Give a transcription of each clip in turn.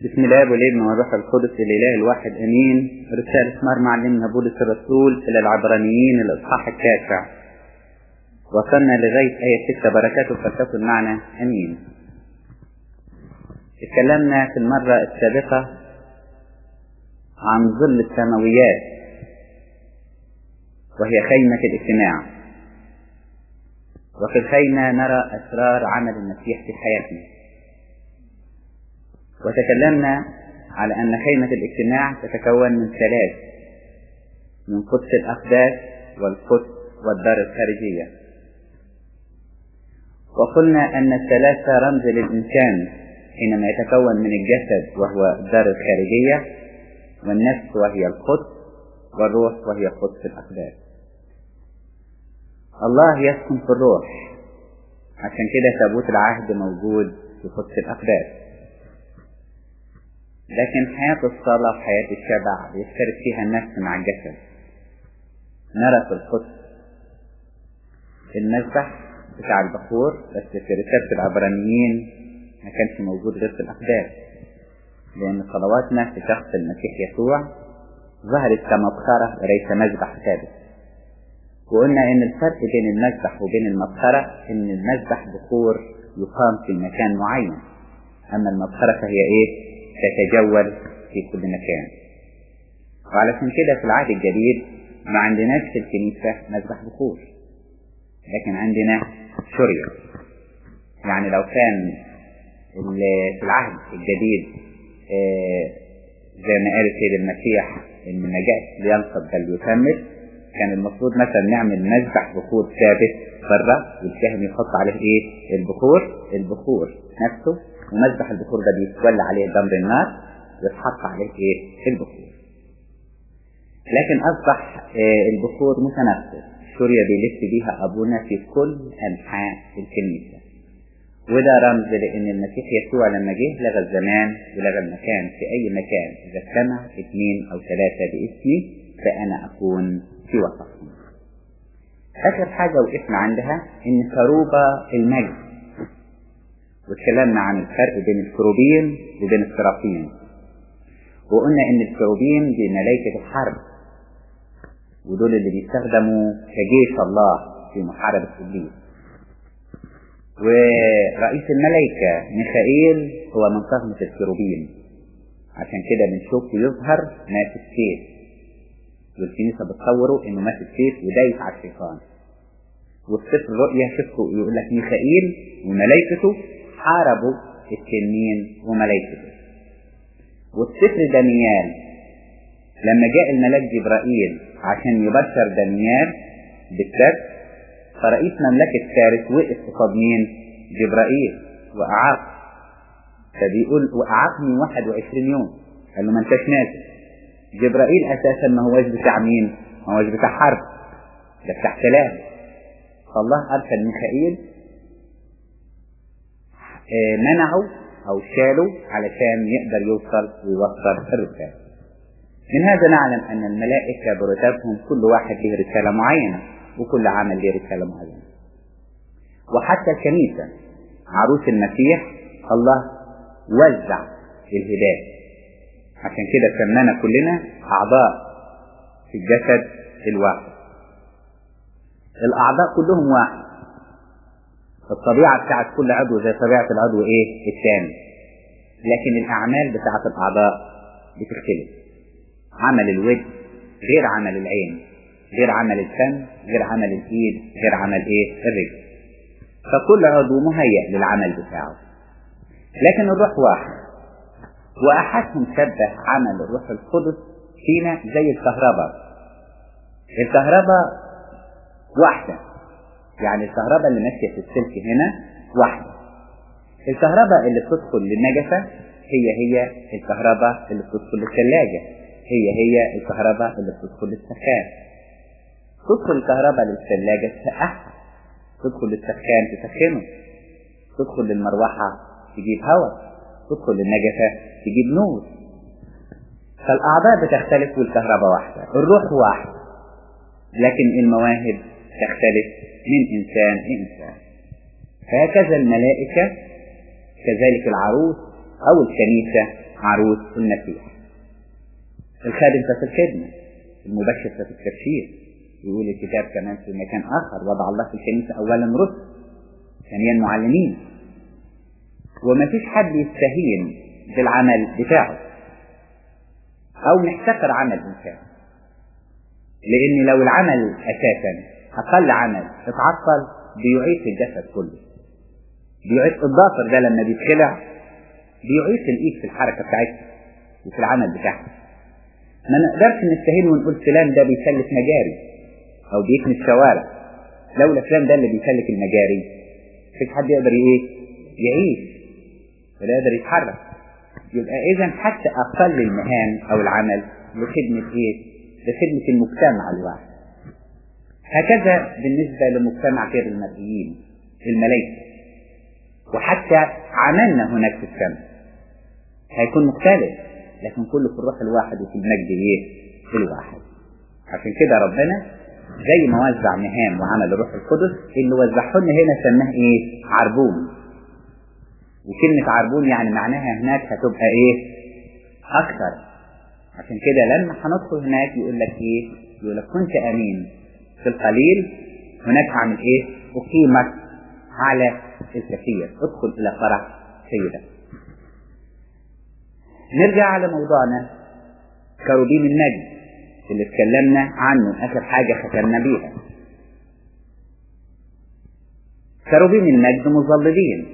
بسم الله والابن والروح القدس الاله الواحد امين رسالة مر معلمنا بولس الرسول الى العبرانيين الاصحاح التاسع وصلنا لغاية آية ستة بركاته فلتكن معنا امين اتكلمنا في المرة السابقة عن ظل السماويات وهي خيمة الاجتماع وفي الخيمة نرى أسرار عمل المسيح في حياتنا وتكلمنا على أن خيمة الاجتماع تتكون من ثلاث من قدس الأقداس والقدس والدار الخارجية وقلنا أن الثلاثة رمز للإنسان حينما يتكون من الجسد وهو الدار الخارجية والنفس وهي القدس والروح وهي قدس الأقداس الله يسكن في الروح عشان كده تابوت العهد موجود في قدس الأقداس لكن حياة الصلاة وحياة الشبع بيشترك فيها النفس مع الجسد نرى في القدس المذبح بتاع البخور بس في رسالة العبرانيين ما كانش موجود غير في الأقداس لأن صلواتنا في شخص المسيح يسوع ظهرت كمبخرة وليس مذبح ثابت وقلنا ان الفرق بين المذبح وبين المبخرة ان المذبح بخور يقام في مكان معين اما المبخرة فهي ايه تتجول في كل مكان وعلشان كده في العهد الجديد ما عندناش في الكنيسة مذبح بخور لكن عندنا شرية يعني لو كان في العهد الجديد زي ما قال السيد المسيح ان ما جاءش لينقض بل يكمل كان المفروض مثلا نعمل مذبح بخور ثابت بره والكاهن يحط عليه ايه البخور البخور نفسه ومذبح البخور ده بيتولى عليه دمر النار ويتحط عليه ايه البخور لكن اصبح إيه البخور متنفس سوريا بيلف بيها ابونا في كل انحاء الكنيسه وده رمز لان المسيح يسوع لما جه لغى الزمان ولغى المكان في اي مكان اذا اجتمع اثنين او ثلاثه باسمي فانا اكون في وسطهم اخر حاجه وقفنا عندها ان كروبة المجد واتكلمنا عن الفرق بين الكروبين وبين السرافين وقلنا ان الكروبين دي ملائكة الحرب ودول اللي بيستخدموا كجيش الله في محاربة ابليس ورئيس الملائكة ميخائيل هو من طغمة الكروبين عشان كده بنشوفه يظهر ماسك سيف والكنيسة بتصوره انه ماسك سيف ودايس على الشيطان وفي سفر الرؤيا شفته يقول لك ميخائيل وملائكته حاربوا التنين وملائكته وفي سفر دانيال لما جاء الملاك جبرائيل عشان يبشر دانيال بالسبت فرئيس مملكة فارس وقف قصاد مين؟ جبرائيل وأعاق فبيقول وأعاقني 21 يوم قال له ما انتش نازل جبرائيل اساسا ما هوش بتاع مين ما هوش بتاع حرب ده بتاع سلام فالله ارسل ميخائيل منعه او شاله علشان يقدر يوصل ويوصل الرسالة من هذا نعلم ان الملائكة برتابهم كل واحد له رسالة معينة وكل عمل له رسالة معينة وحتى الكنيسة عروس المسيح الله وزع الهداية عشان كده سمانا كلنا أعضاء في الجسد الواحد الأعضاء كلهم واحد الطبيعة بتاعت كل عضو زي طبيعة العضو إيه الثاني لكن الأعمال بتاعت الأعضاء بتختلف عمل الوجه غير عمل العين غير عمل الفم غير عمل الإيد غير عمل إيه الرجل فكل عضو مهيأ للعمل بتاعه لكن الروح واحد وأحدهم شبه عمل الروح القدس فينا زي الكهرباء الكهرباء واحدة يعني الكهرباء اللي ماشية في السلك هنا واحدة الكهرباء اللي بتدخل للنجفة هي هي الكهرباء اللي بتدخل للثلاجة هي هي الكهرباء اللي بتدخل للسخان تدخل الكهرباء للثلاجة تسقعها تدخل للسخان تسخنه تدخل للمروحة تجيب هواء تدخل للنجفة تجيب نور فالأعضاء بتختلف والكهرباء واحدة الروح واحد لكن المواهب تختلف من إنسان لإنسان فهكذا الملائكة كذلك العروس أو الكنيسة عروس المسيح الخادم في الخدمة المبشر في التبشير يقول الكتاب كمان في مكان آخر وضع الله في الكنيسة أولا رسل ثانيا معلمين وما فيش حد يستهين بالعمل بتاعه أو نحتقر عمل إنسان لأن لو العمل أساسا أقل عمل اتعطل بيعيد في الجسد كله بيعيد الضافر ده لما بيتخلع بيعيد الإيد في الحركة بتاعتها وفي العمل بتاعها ما نقدرش نستهين ونقول فلان ده بيسلك مجاري أو بيكنس شوارع لولا فلان ده اللي بيسلك المجاري مفيش حد يقدر ايه يعيش ولا يقدر يتحرك يبقى اذا حتى اقل المهام او العمل لخدمة ايه لخدمة المجتمع الواحد هكذا بالنسبة لمجتمع غير المرئيين الملائكة وحتى عملنا هناك في السماء هيكون مختلف لكن كله في الروح الواحد وفي المجد ايه الواحد عشان كده ربنا زي ما وزع مهام وعمل الروح القدس اللي وزعه لنا هنا سماه ايه عربون وكلمة عربون يعني معناها هناك هتبقى ايه اكثر عشان كده لما هندخل هناك يقول لك ايه يقول لك كنت امين في القليل هناك هعمل ايه اقيمك على الكثير ادخل الى فرح سيدك نرجع على موضوعنا كروبين النجم اللي اتكلمنا عنه اخر حاجة ختمنا بيها كروبين المجد مظللين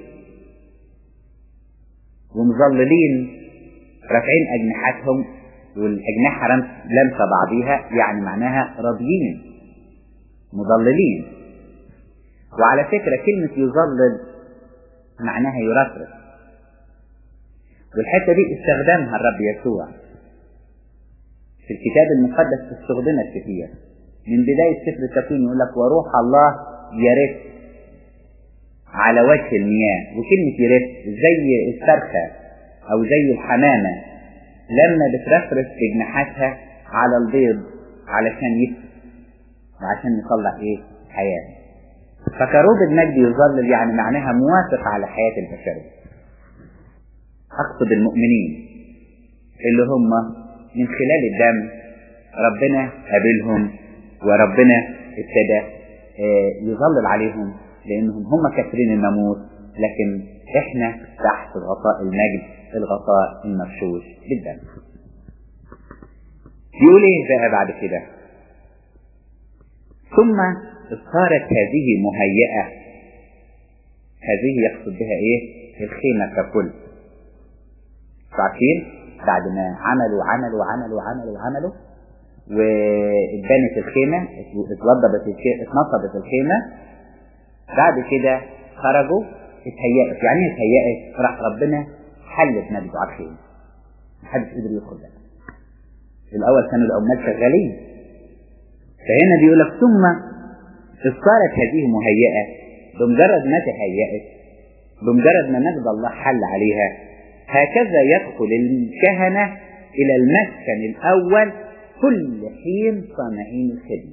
ومظللين رافعين اجنحتهم والاجنحة لمسة بعضيها يعني معناها راضيين مظللين وعلى فكرة كلمة يظلل معناها يرفرف والحتة دي استخدمها الرب يسوع في الكتاب المقدس استخدمت كثير من بداية سفر التكوين يقول لك وروح الله يرث على وجه المياه وكلمة يرث زي الفرخة أو زي الحمامة لما بترفرف بجناحاتها على البيض علشان يكسب وعشان يطلع ايه حياة فكروب المجد يظلل يعني معناها موافق على حياة البشرية أقصد المؤمنين اللي هم من خلال الدم ربنا قابلهم وربنا ابتدى يظلل عليهم لانهم هم كافرين الناموس لكن احنا تحت غطاء المجد الغطاء المرشوش بالدم يقول ايه بقى بعد كده ثم صارت هذه مهيئة هذه يقصد بها ايه الخيمة ككل عارفين بعد ما عملوا عملوا عملوا عملوا عملوا واتبنت الخيمة اتوضبت الخيمة اتنصبت الخيمة بعد كده خرجوا اتهيأت يعني ايه اتهيأت راح ربنا حل بمجده على الخيمة محدش قدر يدخل ده الأول كانوا العمال شغالين فهنا بيقول لك ثم صارت هذه مهيئة بمجرد ما تهيأت بمجرد ما مجد الله حل عليها هكذا يدخل الكهنة إلى المسكن الأول كل حين صانعين الخدمة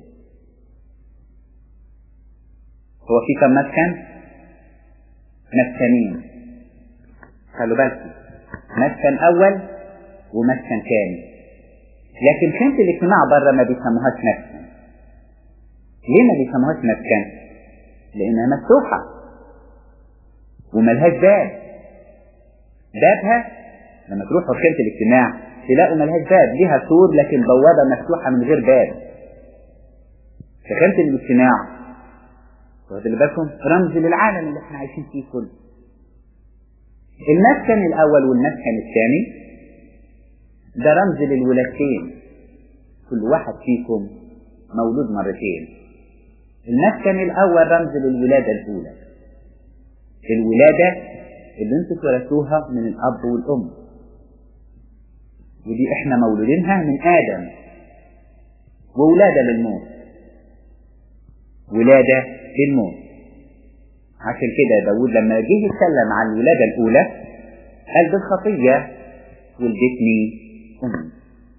هو في كم مسكن؟ مسكنين خلوا بالكم مسكن أول ومسكن ثاني لكن كانت الاجتماع بره ما بيسموهاش مسكن ليه ما بيسموهاش مسكن؟ لأنها مفتوحة وملهاش باب بابها لما تروحوا خيمة الاجتماع تلاقوا ملهاش باب ليها سور لكن بوابة مفتوحة من غير باب في خيمة الاجتماع واخد بالكم رمز للعالم اللي احنا عايشين فيه كله المسكن الأول والمسكن الثاني ده رمز للولادتين كل واحد فيكم مولود مرتين المسكن الأول رمز للولادة الأولى الولادة اللي انتوا اتولدتوها من الأب والأم ودي احنا مولودينها من آدم وولادة للموت ولادة للموت عشان كده داود لما جه يتكلم عن الولادة الأولى قال بالخطية ولدتني أمي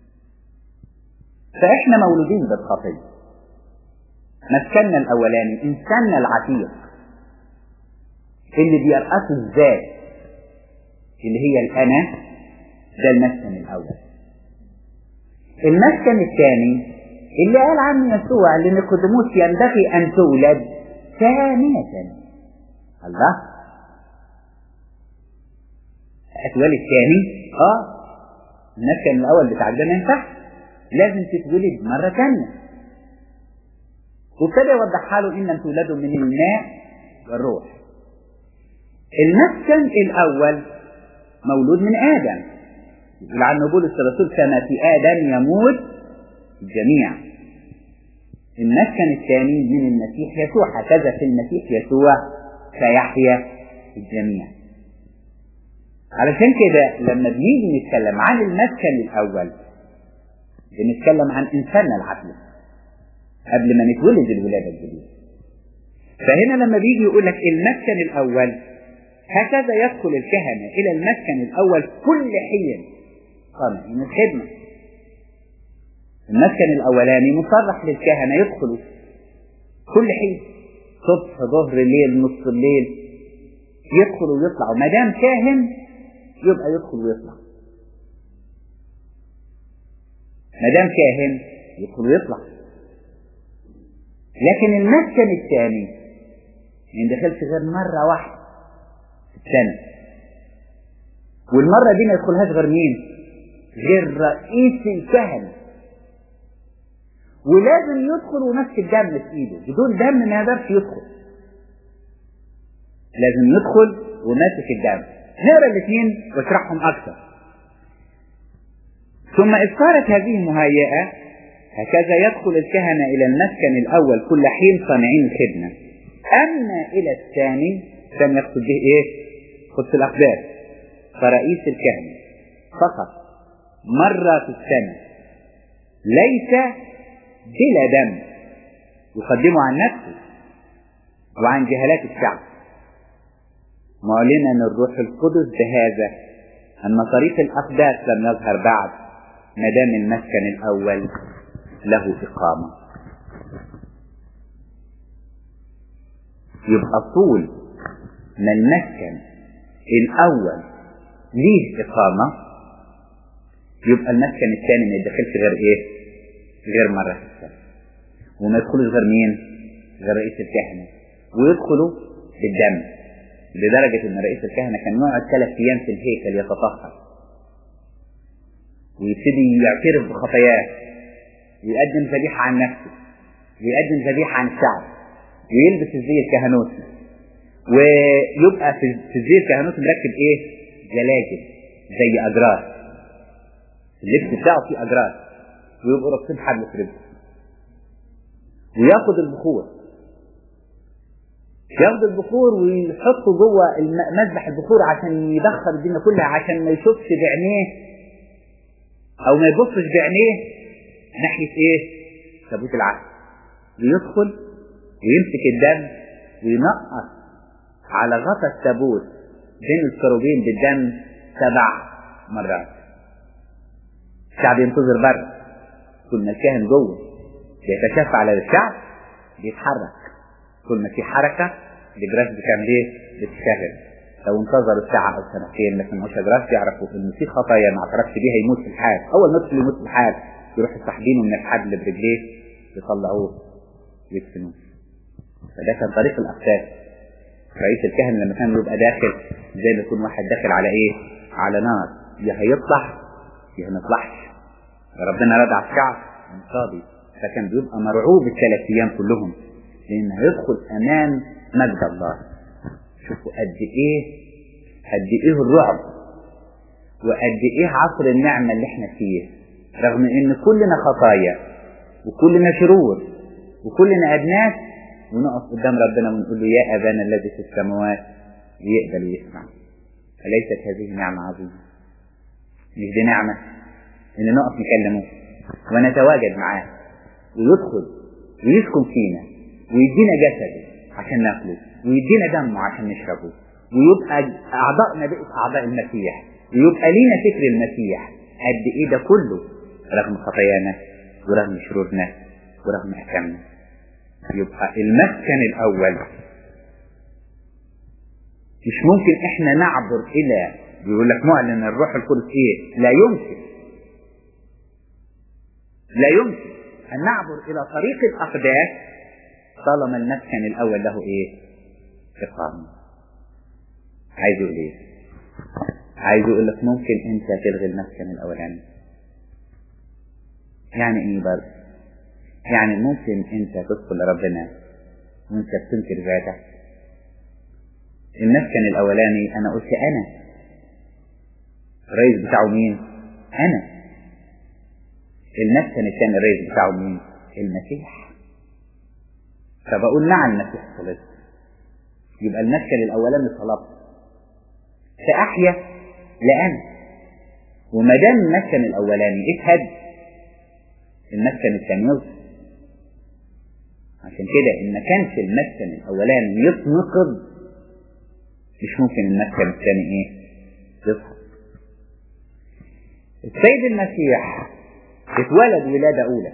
فإحنا مولودين بالخطية مسكننا الأولاني إنساننا العتيق اللي بيرأسه الذات اللي هي الأنا ده المسكن الأول المسكن الثاني اللي قال عنه يسوع لنيقوديموس ينبغي أن تولد ثانية الله هتولد ثاني اه المسكن الأول بتاعك ده ما ينفعش لازم تتولد مرة ثانية وابتدى يوضحها له إن لم تولدوا من الماء والروح المسكن الأول مولود من آدم يقول عنه بولس الرسول كما في آدم يموت الجميع المسكن الثاني من المسيح يسوع هكذا في المسيح يسوع سيحيا الجميع علشان كده لما بنيجي نتكلم عن المسكن الأول بنتكلم عن إنساننا العقل قبل ما نتولد الولادة الجديدة فهنا لما بيجي يقول لك المسكن الأول هكذا يدخل الكهنة إلى المسكن الأول كل حين قامعين الخدمة المسكن الأولاني مصرح للكهنة يدخلوا كل حين صبح ظهر ليل نص الليل يدخلوا ويطلعوا ما دام كاهن يبقى يدخل ويطلع ما دام كاهن يدخل ويطلع لكن المسكن الثاني ما يندخلش غير مرة واحدة في السنة والمرة دي ما يدخلهاش غير مين؟ غير رئيس الكهنة ولازم يدخل وماسك الدم في ايده بدون دم ما يقدرش يدخل لازم يدخل وماسك الدم نقرا الاثنين واشرحهم اكثر ثم اذ صارت هذه مهيئه هكذا يدخل الكهنه الى المسكن الاول كل حين صانعين الخدمه اما الى الثاني كان يقصد به ايه؟ قدس الاقداس فرئيس الكهنه فقط مره في السنه ليس بلا دم يقدمه عن نفسه وعن جهالات الشعب معلنا الروح القدس بهذا أن طريق الأقداس لم يظهر بعد ما دام المسكن الأول له إقامة يبقى طول ما المسكن الأول ليه إقامة يبقى المسكن الثاني ما يدخلش غير إيه؟ غير مرة في السنة وما يدخلوش غير مين غير رئيس الكهنة ويدخلوا بالدم لدرجة ان رئيس الكهنة كان يقعد ثلاث ايام في الهيكل يتطهر ويبتدي يعترف بخطاياه ويقدم ذبيحة عن نفسه ويقدم ذبيحة عن الشعب ويلبس الزي الكهنوتي ويبقى في الزي الكهنوتي مركب ايه؟ جلاجل زي اجراس اللبس بتاعه فيه اجراس ويبقوا رابطين حبل في رجله وياخد البخور ياخد البخور ويحطه جوه مذبح البخور عشان يدخل الدنيا كلها عشان ما يشوفش بعينيه او ما يبصش بعينيه ناحيه ايه؟ تابوت العهد ويدخل ويمسك الدم وينقص على غطا التابوت بين الكروبين بالدم سبع مرات الشعب ينتظر بره كل ما الكاهن جوه بيتشفى على الشعب بيتحرك كل ما في حركه الجراس بتعمل ايه؟ بتشتغل لو انتظروا ساعة أو سنتين لكن مش جراس يعرفوا إن في خطايا ما اعترفش بيها يموت في الحال، أول ما يدخل يموت في الحال يروحوا ساحبينه من الحبل برجليه يطلعوه ويدفنوه. فده كان طريق الأقداس. رئيس الكهنة لما كان يبقى داخل زي ما يكون واحد داخل على إيه؟ على نار يا هيطلع يا ما يطلعش. ربنا رد على الشعب من قاضي فكان بيبقى مرعوب الثلاث أيام كلهم لأن هيدخل أمام مجد الله شوفوا قد ايه قد ايه الرعب وقد ايه عصر النعمة اللي احنا فيه رغم ان كلنا خطايا وكلنا شرور وكلنا ابناء ونقف قدام ربنا ونقول له يا ابانا الذي في السماوات ويقبل ويسمع أليست هذه نعمة عظيمة مش دي نعمة إن نقف نكلمه ونتواجد معاه ويدخل ويسكن فينا ويدينا جسده عشان ناكله ويدينا دمه عشان نشربه ويبقى اعضائنا بقت اعضاء المسيح ويبقى لينا فكر المسيح قد ايه ده كله رغم خطايانا ورغم شرورنا ورغم احكامنا يبقى المسكن الاول مش ممكن احنا نعبر الى بيقول لك معلن الروح القدس ايه لا يمكن لا يمكن ان نعبر الى طريق الاقداس طالما المسكن الاول له ايه اقامه عايز يقول ايه عايز يقول لك ممكن انت تلغي المسكن الاولاني يعني ايه برضه يعني ممكن انت تدخل لربنا وانت بتنكر ذاتك المسكن الاولاني انا قلت انا الرئيس بتاعه مين انا المسكن الثاني الرئيس بتاعه مين المسيح فبقول نعم المسيح صلبت يبقى المسكن الاولاني صلبت فاحيا لأنا وما دام المسكن الاولاني اتهد المسكن الثاني يظهر عشان كده ان ما كانش المسكن الاولاني يتنقض مش ممكن المسكن الثاني ايه يظهر السيد المسيح اتولد ولادة أولى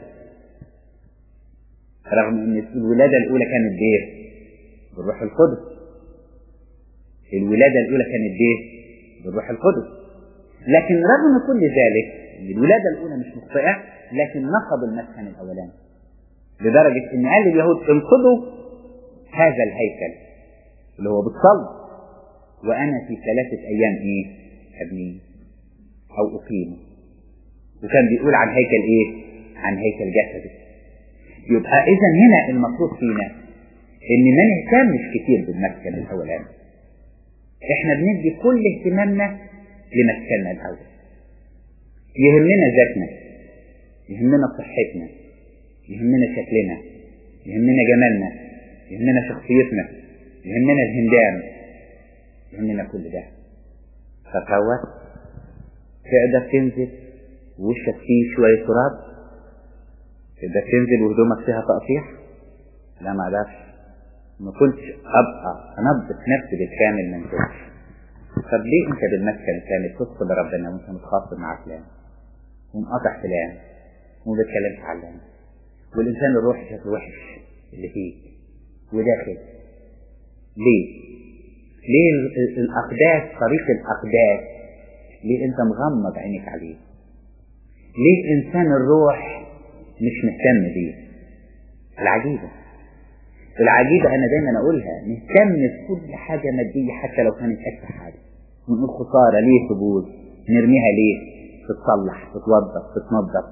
رغم ان الولادة الأولى كانت بإيه؟ بالروح القدس الولادة الأولى كانت بإيه؟ بالروح القدس لكن رغم كل ذلك الولادة الأولى مش مخطئة لكن نقض المسكن الأولاني لدرجة إن قال اليهود انقضوا هذا الهيكل اللي هو بالصلب وأنا في ثلاثة أيام إيه؟ أبنيه أو أقيمه وكان بيقول عن هيكل إيه؟ عن هيكل جسدي يبقى إذا هنا المطلوب فينا إن ما نهتمش كتير بالمسكن الأولاني إحنا بندي كل اهتمامنا لمسكننا الأول يهمنا ذاتنا يهمنا صحتنا يهمنا شكلنا يهمنا جمالنا يهمنا شخصيتنا يهمنا الهندام يهمنا كل ده فتوت تقدر تنزل وشك فيه شوية تراب تقدر تنزل وهدومك فيها تقطيع لا ما اقدرش ما كنتش ابقى انظف نفسي بالكامل من كده طب ليه انت بالمسكن الكامل تدخل لربنا وانت متخاصم مع فلان ومقاطع فلان وما بتكلمش علان والانسان الروحي شكله وحش اللي فيك وداخل ليه؟ ليه الاقداس طريق الاقداس ليه انت مغمض عينيك عليه؟ ليه انسان الروح مش مهتم بيه؟ العجيبه العجيبة أنا دايما أقولها نهتم بكل حاجة مادية حتى لو كانت أكثر حاجة ونقول خسارة ليه تبوظ نرميها ليه تتصلح تتوظف تتنظف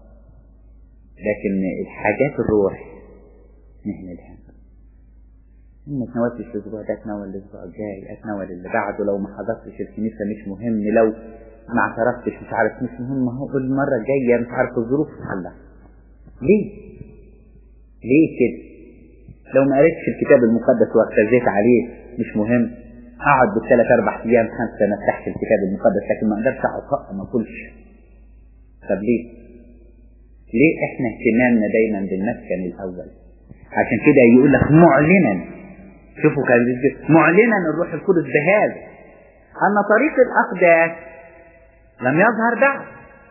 لكن الحاجات الروح نهملها ما تناولتش الأسبوع ده أتناول الأسبوع الجاي أتناول اللي بعده لو ما حضرتش الكنيسة مش مهم لو ما اعترفتش مش عارف مش مهم هو المرة الجاية مش عارف الظروف تحلها ليه؟ ليه كده؟ لو ما قريتش الكتاب المقدس واختزيت عليه مش مهم اقعد بالثلاث اربع ايام خمس سنه تحت الكتاب المقدس لكن ما اقدرش اقعد ما اكلش طب ليه؟ ليه احنا اهتمامنا دايما بالمسكن الاول؟ عشان كده يقول لك معلنا شوفوا كان معلنا الروح القدس بهذا ان طريق الاقداس لم يظهر بعد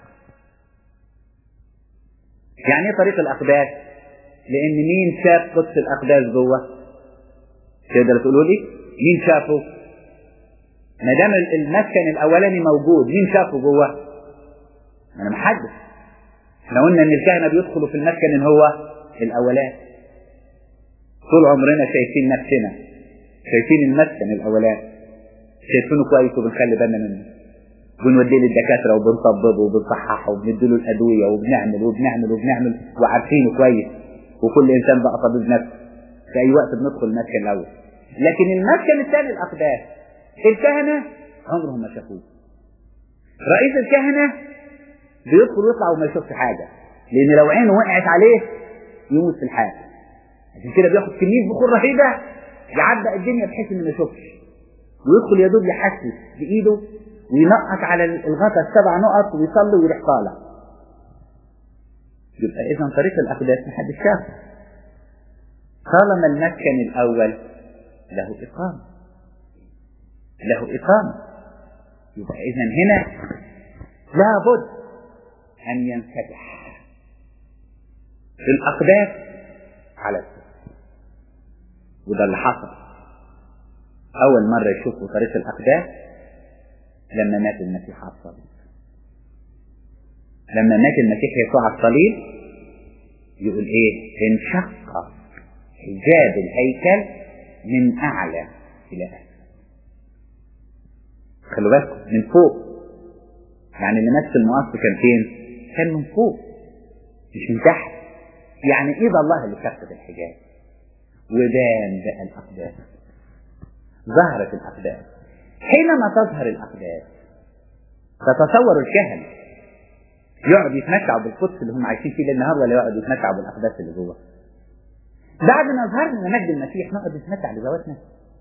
يعني ايه طريق الاقداس؟ لان مين شاف قدس الاقداس جوه تقدر تقولوا لي مين شافه ما دام المسكن الاولاني موجود مين شافه جوه انا محدش احنا قلنا ان الكهنه بيدخلوا في المسكن اللي هو الاولاني طول عمرنا شايفين نفسنا شايفين المسكن الاولاني شايفينه كويس وبنخلي بالنا منه بنوديه للدكاتره وبنطببه وبنصححه وبنديله الادويه وبنعمل وبنعمل وبنعمل وعارفينه كويس وكل انسان بقى طبيب نفسه في اي وقت بندخل المسكن الاول لكن المسكن الثاني الاقداس الكهنه عمرهم ما شافوه رئيس الكهنه بيدخل ويطلع وما يشوفش حاجه لان لو عينه وقعت عليه يموت في الحال عشان كده بياخد كميه بخور رهيبه يعبق الدنيا بحيث انه ما يشوفش ويدخل يا دوب يحسس بايده وينقط على الغطا السبع نقط ويصلي ويروح طالع يبقى اذا طريق الاقداس محدش شافه طالما المسكن الاول له اقامه له اقامه يبقى اذا هنا لابد ان ينفتح الاقداس على السر وده اللي حصل اول مره يشوفوا طريق الاقداس لما مات المسيح على الصليب لما مات المسيح يسوع على الصليب يقول ايه انشق حجاب الهيكل من اعلى الى اسفل خلوا بالكم من فوق يعني اللي مات في المقص كان فين كان من فوق مش من تحت يعني ايد الله اللي كفت الحجاب وبان بقى الاقداس ظهرت الاقداس حينما تظهر الاقداس تتصور الكهنه يقعد يتمتعوا بالقدس اللي هم عايشين فيه ليل نهار ولا يقعد يتمتعوا بالاقداس اللي جوه بعد ما ظهرنا مجد المسيح نقعد نتمتع بذواتنا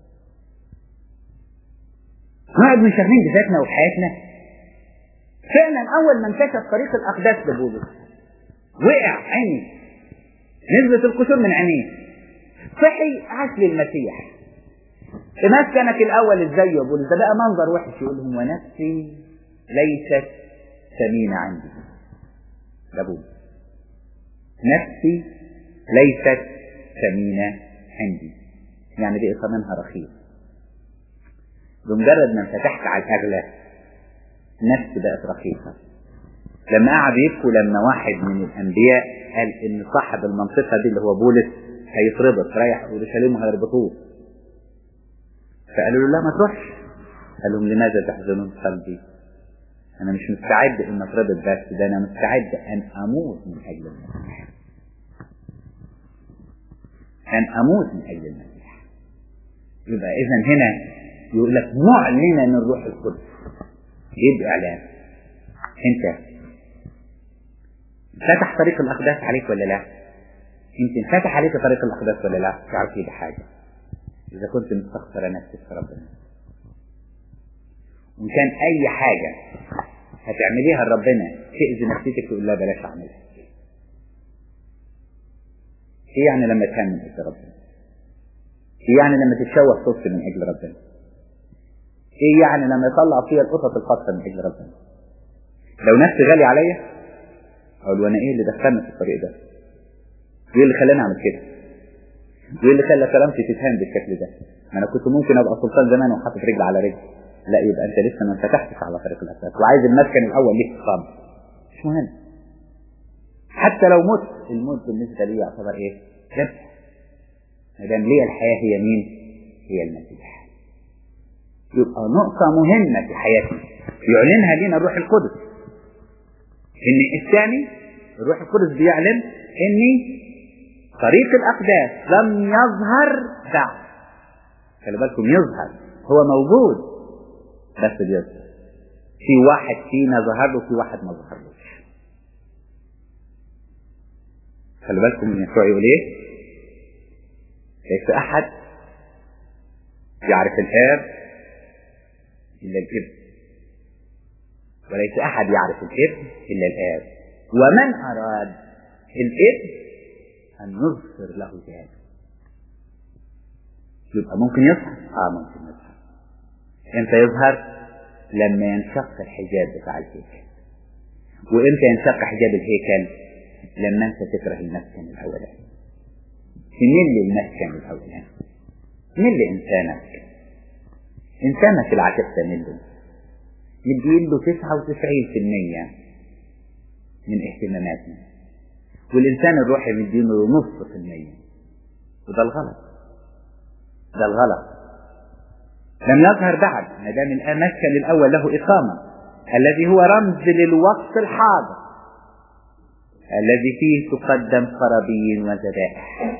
نقعد منشغلين بذاتنا وبحياتنا فعلا اول ما انكشف طريق الاقداس لبولس وقع عيني نزلت القشور من عينيه صحي عاش للمسيح تمسكنك الاول ازاي يا بولس ده بقى منظر وحش يقول لهم ونفسي ليست ثمينه عندي ده بولس نفسي ليست ثمينه عندي يعني بقي ثمنها رخيص بمجرد ما انفتحت على الاغلى نفسي بقت رخيصه لما قعد يبكوا لما واحد من الانبياء قال ان صاحب المنطقه دي اللي هو بولس هيتربط رايح اورشليم وهيربطوه فقالوا له لا ما تروحش قال لهم لماذا تحزنون قلبي انا مش مستعد ان اتربط بس ده انا مستعد ان اموت من اجل المسيح ان اموت من اجل المسيح يبقى اذا هنا يقول لك معلنا من الروح القدس يبقى اعلان انت فتح طريق الاقداس عليك ولا لا انت انفتح عليك طريق الاقداس ولا لا تعرف ايه بحاجه اذا كنت مستخسر نفسك في ربنا وان كان اي حاجه هتعمليها لربنا تاذي نفسيتك تقول لا بلاش اعملها ايه يعني لما تهمل في ربنا ايه يعني لما تتشوه صوت من اجل ربنا ايه يعني لما يطلع فيها القطط الخاصه من اجل ربنا لو نفسي غالي عليا اقول وانا ايه اللي دخلنا في الطريق ده وايه اللي خلاني اعمل كده وايه اللي خلى كرامتي تتهان بالشكل ده ما انا كنت ممكن ابقى سلطان زمان وحاطط رجل على رجل لا يبقى انت لسه ما انفتحتش على طريق الاساس وعايز المسكن الاول ليك تصاب مش مهم حتى لو مت الموت بالنسبه لي يعتبر ايه ذبح ما دام لي الحياه هي مين هي المسيح يبقى نقطة مهمة في حياتنا يعلنها لنا الروح القدس ان الثاني الروح القدس بيعلن ان طريق الاقداس لم يظهر بعد خلي بالكم يظهر هو موجود بس بيظهر في واحد فينا ظهر له في واحد ما ظهرلوش خلي بالكم من يسوع يقول ايه ليس احد يعرف الاب الا الابن وليس احد يعرف الابن الا الاب ومن اراد الابن ان يظهر له ذلك يبقى ممكن يظهر اه ممكن يظهر امتى يظهر لما ينشق الحجاب بتاع الهيكل وامتى ينشق حجاب الهيكل لما انت تكره المسكن الاولاني تمل المسكن الاولاني مل انسانك انسانك العتيق تمله مدين له 99% من اهتماماتنا والإنسان الروحي مدينه نص في المية وده الغلط ده الغلط لم يظهر بعد ما دام المسكن الأول له إقامة الذي هو رمز للوقت الحاضر الذي فيه تقدم قرابين وذبائح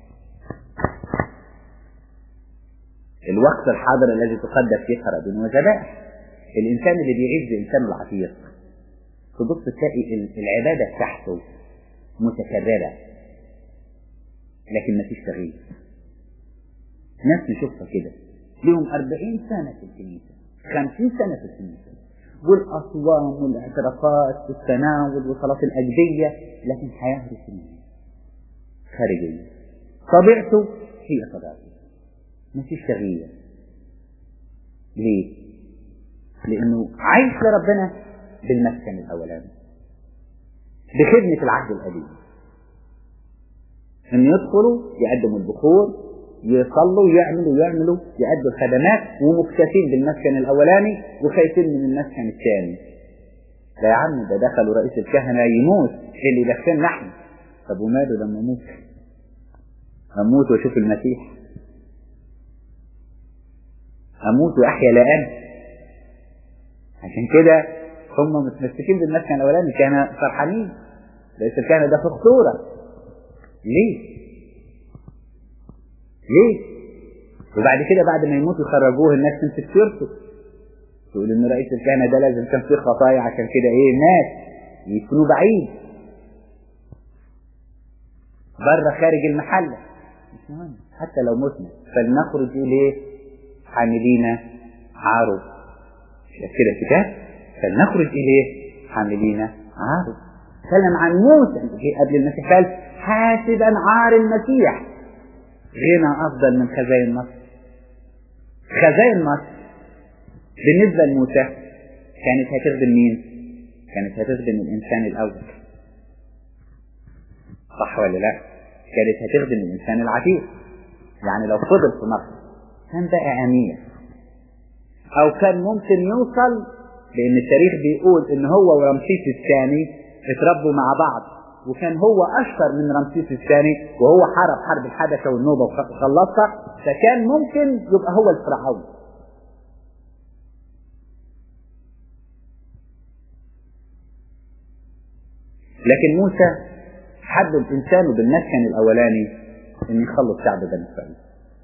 الوقت الحاضر الذي تقدم فيه قرابين وذبائح الإنسان اللي بيعيش بإنسان العتيق تبص تلاقي العبادة بتاعته متكررة لكن ما فيش تغيير ناس نشوفها كده لهم أربعين سنة في الكنيسة خمسين سنة في الكنيسة والأصوام والاعترافات والتناول وصلاة الأجبية لكن حياة روتينية خارجية طبيعته هي طبيعته ما فيش تغيير ليه؟ لأنه عايش لربنا بالمسكن الأولاني بخدمة العهد القديم إن يدخلوا يقدموا البخور يصلوا ويعملوا ويعملوا يأدوا الخدمات ومكتفين بالمسكن الأولاني وخايفين من المسكن الثاني ده يا عم ده دخلوا رئيس الكهنة يموت اللي يدخلنا احنا طب وماله لما اموت اموت واشوف المسيح اموت واحيا لا انا عشان كده هم متمسكين بالمسكن الاولاني كانوا فرحانين رئيس الكهنة ده في خطورة ليه ليه وبعد كده بعد ما يموت يخرجوه الناس تمسك سيرته تقول ان رئيس الكهنة ده لازم كان فيه خطايا عشان كده ايه الناس يكونوا بعيد بره خارج المحلة مش مهم حتى لو متنا فلنخرج اليه حاملين عارض كده الكتاب فلنخرج اليه حاملين عارض تكلم عن موسى قبل المسيح قال حاسبا عار المسيح غنى افضل من خزائن مصر خزائن مصر بالنسبه لموسى كانت هتخدم مين كانت هتخدم الانسان الاول صح ولا لا كانت هتخدم الانسان العتيق يعني لو فضل في مصر كان بقى امير او كان ممكن يوصل لان التاريخ بيقول ان هو ورمسيس الثاني اتربوا مع بعض وكان هو اشطر من رمسيس الثاني وهو حارب حرب الحبشه والنوبه وخلصها فكان ممكن يبقى هو الفرعون لكن موسى حب الانسان بالمسكن الاولاني ان يخلص شعب بني اسرائيل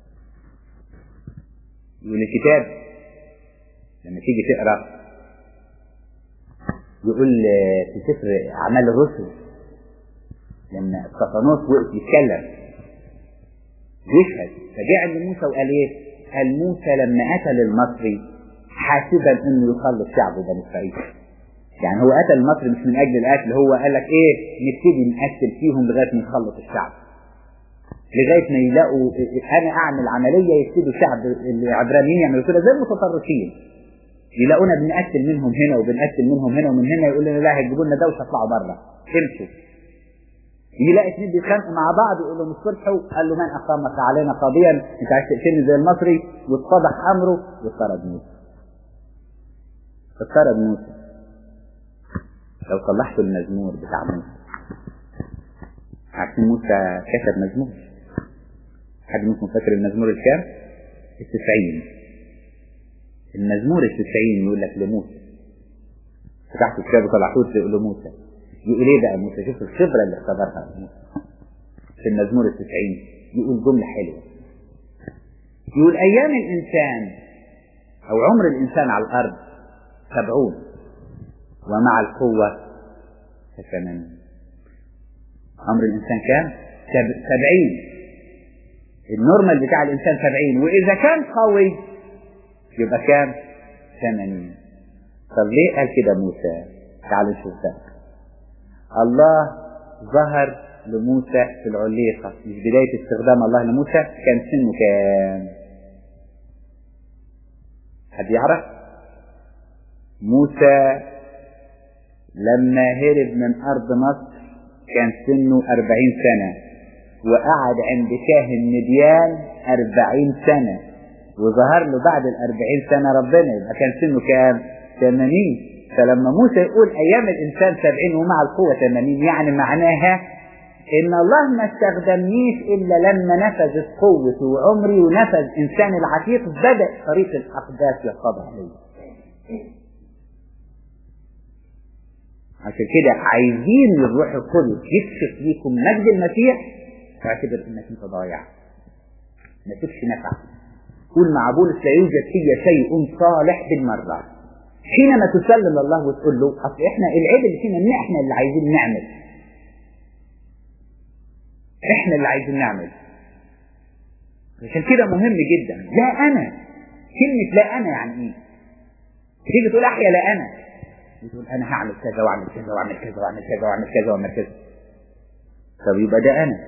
يقول الكتاب لما تيجي تقرا يقول في سفر اعمال الرسل لما استفانوس وقف يتكلم يشهد فجاء عند موسى وقال ايه؟ قال موسى لما قتل المصري حاسبا انه يخلص شعبه بني اسرائيل. يعني هو قتل المصري مش من اجل القتل هو قال لك ايه؟ نبتدي نقتل فيهم لغايه ما نخلص الشعب. لغايه ما يلاقوا انا اعمل عمليه يبتدوا شعب العبرانيين يعملوا كده زي المتطرفين. يلاقونا بنقتل منهم هنا وبنقتل منهم هنا ومن هنا يقول لنا لا هيجيبوا لنا دوشه اطلعوا بره امشوا يلاقي اثنين بيتخانقوا مع بعض يقول لهم اصطلحوا قال له من اقامك علينا قاضيا انت عايز تقتلني زي المصري واتضح امره واضطرد موسى اضطرد موسى لو طلعتوا المزمور بتاع موسى عارفين موسى كتب مزمور حد منكم فاكر المزمور الكام؟ التسعين المزمور التسعين يقول لك لموسى فتحت الكتاب وطلعتوه تقول لموسى يقول ايه بقى موسى شوف الخبرة اللي اختبرها موسى في المزمور التسعين يقول جملة حلوة يقول أيام الإنسان أو عمر الإنسان على الأرض سبعون ومع القوة كثمانين عمر الإنسان كام؟ سبعين النورمال بتاع الإنسان سبعين وإذا كان قوي يبقى كام؟ ثمانين طب ليه قال كده موسى؟ تعالوا نشوف ده الله ظهر لموسى في العليقة مش بداية استخدام الله لموسى كان سنه كام حد يعرف موسى لما هرب من أرض مصر كان سنه أربعين سنة وقعد عند كاهن مديان أربعين سنة وظهر له بعد الأربعين سنة ربنا يبقى كان سنه كام ثمانين فلما موسى يقول ايام الانسان سبعين ومع القوة ثمانين يعني معناها ان الله ما استخدمنيش الا لما نفذت قوتي وعمري ونفذ انسان العتيق بدأ طريق الاقداس يقضى عليه عشان كده عايزين الروح القدس يكشف ليكم مجد المسيح فاعتبر انك انت ضايع ما تكش نفع قول مع بولس لا يوجد في شيء صالح بالمره حينما تسلم الله وتقول له اصل احنا العيب اللي فينا ان احنا اللي عايزين نعمل احنا اللي عايزين نعمل عشان كده مهم جدا لا انا كلمة لا انا يعني ايه تيجي تقول احيا لا انا تقول انا هعمل كذا واعمل كذا واعمل كذا واعمل كذا واعمل كذا واعمل كذا طب يبقى ده انا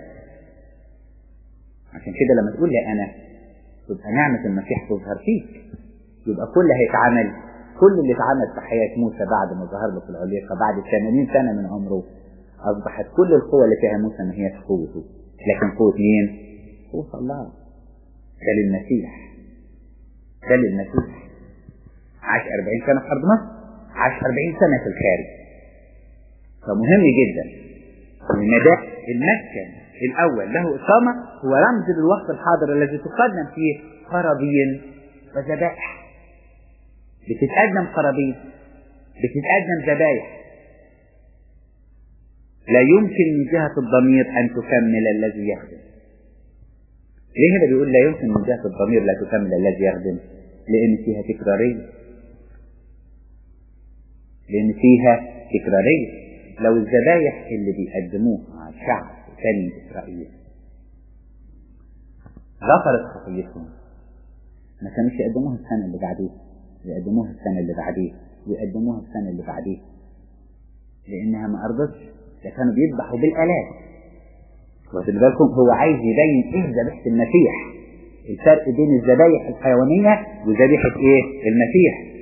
عشان كده لما تقول لا انا تبقى نعمة المسيح تظهر فيك يبقى كل هيتعمل كل اللي اتعمل في حياة موسى بعد ما ظهر له في العليقة بعد 80 سنة من عمره أصبحت كل القوة اللي فيها موسى ما هيش قوته لكن قوة مين؟ قوة الله ده للمسيح ده للمسيح عاش 40 سنة في أرض مصر عاش 40 سنة في الخارج فمهم جدا ان ده المسكن الاول له اقامه هو رمز للوقت الحاضر الذي تقدم فيه قرابين وذبائح بتتقدم قرابين بتتقدم ذبائح لا يمكن من جهة الضمير أن تكمل الذي يخدم ليه هنا بيقول لا يمكن من جهة الضمير لا تكمل الذي يخدم لأن فيها تكرارية لأن فيها تكرارية لو الذبايح اللي بيقدموها شعب بني إسرائيل غفرت خطيتهم ما كانوش يقدموها السنة اللي بعديها يقدموها السنة اللي بعديها ويقدموها السنة اللي بعديها لأنها ما أرضتش ده كانوا بيذبحوا بالآلاف واخد بالكم هو عايز يبين إيه ذبيحة المسيح الفرق بين الذبايح الحيوانية وذبيحة إيه المسيح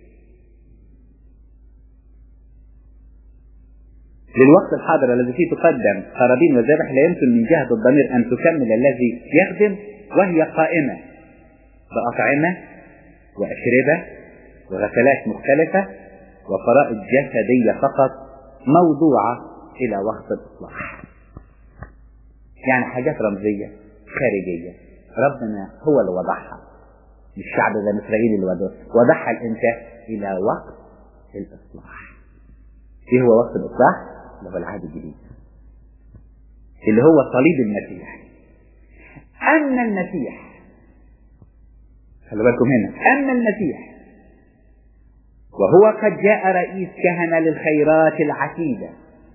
للوقت الحاضر الذي فيه تقدم قرابين وذبح لا يمكن من جهة الضمير أن تكمل الذي يخدم وهي قائمة بأطعمة وأشربة وغسلات مختلفة وفرائض جسدية فقط موضوعة إلى وقت الإصلاح يعني حاجات رمزية خارجية ربنا هو اللي وضعها مش الشعب بني إسرائيل اللي وضعها وضعها الإمتى إلى وقت الإصلاح إيه هو وقت الإصلاح؟ اللي هو العهد الجديد اللي هو صليب المسيح أما المسيح خلي بالكم هنا أما المسيح وهو قد جاء رئيس كهنة للخيرات العتيدة